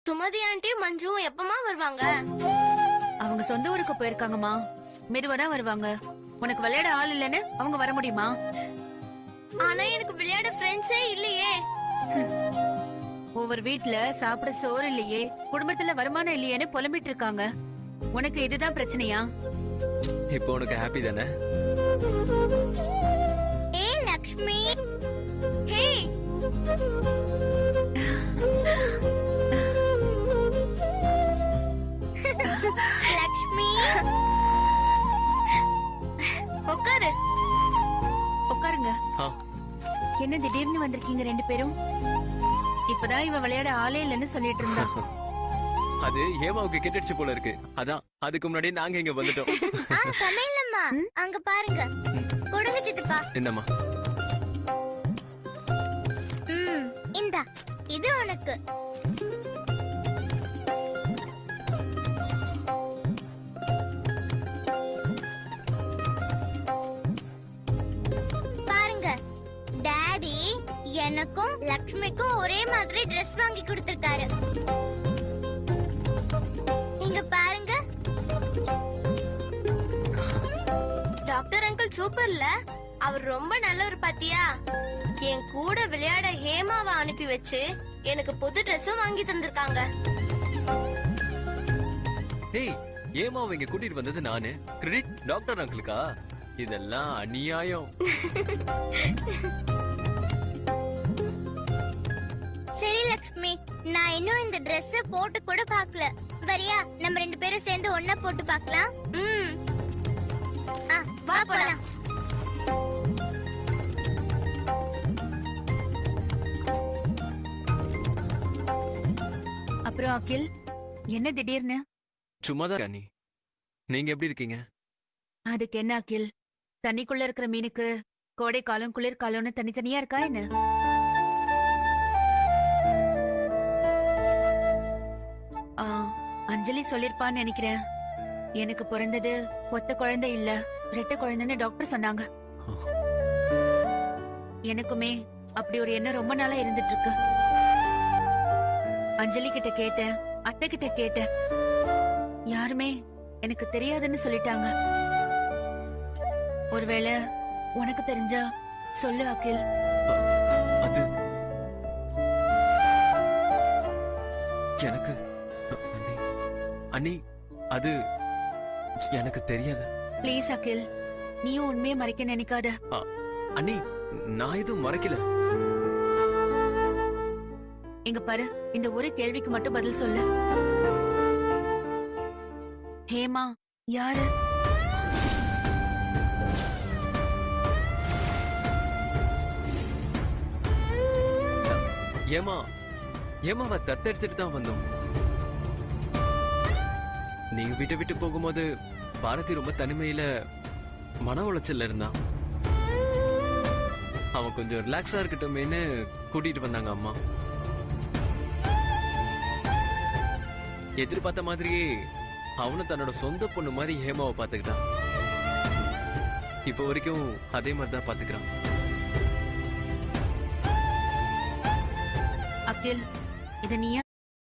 Sumathi aunty மஞ்சுவும் எப்பமா வருவாங்க அவங்க சொந்த ஊருக்கு போயிருக்காங்கம்மா மெதுவா தான் வருவாங்க உனக்கு விளையாட ஆள் இல்லைன்னு அவங்க வர முடியுமா ஆனா எனக்கு விளையாட ஃப்ரெண்ட்ஸே இல்லையே ஒவ்வொரு வீட்ல சாப்பிட சோறு இல்லையே குடும்பத்துல வருமானம் இல்லையேன்னு புலம்பிட்டு இருக்காங்க உனக்கு இதுதான் பிரச்சனையா இப்போ உனக்கு ஹாப்பி தானே ஏ லக்ஷ்மி ஹே லக்ஷ்மி உட்காரு உட்காருங்க ஆ. என்ன திடீர்னு வந்திருக்கீங்க ரெண்டு பேரும் இப்பதான் இவ விளையாட ஆளே இல்லைன்னு சொல்லிட்டு இருந்தா அது ஹேமாவுக்கு கெட்டுடுச்சு போல இருக்கு அதான் அதுக்கு முன்னாடி நாங்க இங்க வந்துட்டோம் ஆ சமையலம்மா அங்க பாருங்க கொடுங்க சித்தப்பா என்னம்மா ம் இந்தா இது உனக்கு பாருங்க டாடி எனக்கும் லக்ஷ்மிக்கும் ஒரே மாதிரி Dress வாங்கி கொடுத்திருக்காரு இங்க பாருங்க டாக்டர் அங்கிள் சூப்பர்ல அவர் ரொம்ப நல்லவர் பாத்தியா என் கூட விளையாட ஹேமாவை அனுப்பி வச்சு எனக்கு புது ட்ரெஸ்ஸும் வாங்கி தந்திருக்காங்க ஏய் ஏமாவை இங்க கூட்டிட்டு வந்தது நானு கிரெடிட் டாக்டர் அங்கிளுக்கா இதெல்லாம் அநியாயம் சரி லக்ஷ்மி நான் இன்னும் இந்த Dress போட்டு கூட பார்க்கல வரியா நம்ம ரெண்டு பேரும் சேர்ந்து ஒண்ணா போட்டு பார்க்கலாம் ம் ஆ வா போலாம் அப்புறம் அகில் என்ன திடீர்னு சும்மாதான் இருக்கா நீ நீங்க எப்படி இருக்கீங்க அதுக்கு என்ன அகில் தண்ணிக்குள்ள இருக்கிற மீனுக்கு கோடை காலம் குளிர்காலம்னு தனித்தனியா இருக்கா என்ன ஆ, அஞ்சலி சொல்லிருப்பான்னு நினைக்கிறேன் எனக்கு பிறந்தது ஒத்த குழந்தை இல்ல ரெட்டை குழந்தைன்னு டாக்டர் சொன்னாங்க எனக்குமே அப்படி ஒரு எண்ணம் ரொம்ப நாளா இருந்துட்டு இருக்கு அஞ்சலி கிட்ட கேட்டேன் அத்தை கிட்ட கேட்டேன் யாருமே எனக்கு தெரியாதுன்னு சொல்லிட்டாங்க ஒருவேளை உனக்கு தெரிஞ்சா சொல்லு அகில் அது எனக்கு அண்ணி அண்ணி அது எனக்கு தெரியாது ப்ளீஸ் அகில் நீயும் உண்மையை மறைக்க நினைக்காத அண்ணி நான் எதுவும் மறைக்கல இங்க பாரு இந்த ஒரு கேள்விக்கு மட்டும் பதில் சொல்லு ஹேமா யாரு ஏமா ஏமாவ தத்தெடுத்துட்டு தான் வந்தோம் நீங்க வீட்டை விட்டு போகும்போது பாரதி ரொம்ப தனிமையில மன உளைச்சல்ல இருந்தான் அவன் கொஞ்சம் ரிலாக்ஸா இருக்கட்டுமேன்னு கூட்டிட்டு வந்தாங்க அம்மா எதிர்பார்த்த மாதிரியே அவனும் தன்னோட சொந்த பொண்ணு மாதிரி ஹேமாவை பாத்துக்கிட்டான் இப்போ வரைக்கும் அதே மாதிரி தான் பாத்துக்கிறான் அகில் இத நீயா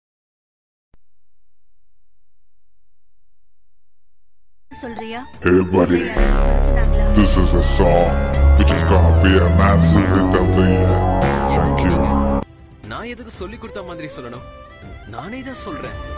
சொல்றியா Hey buddy, யாராவது சொல்ல சொன்னாங்களா this is a song which is gonna be a massive hit of the year. Thank you. நான் எதுக்கு சொல்லி கொடுத்த மாதிரி சொல்லணும் நானே தான் சொல்றேன்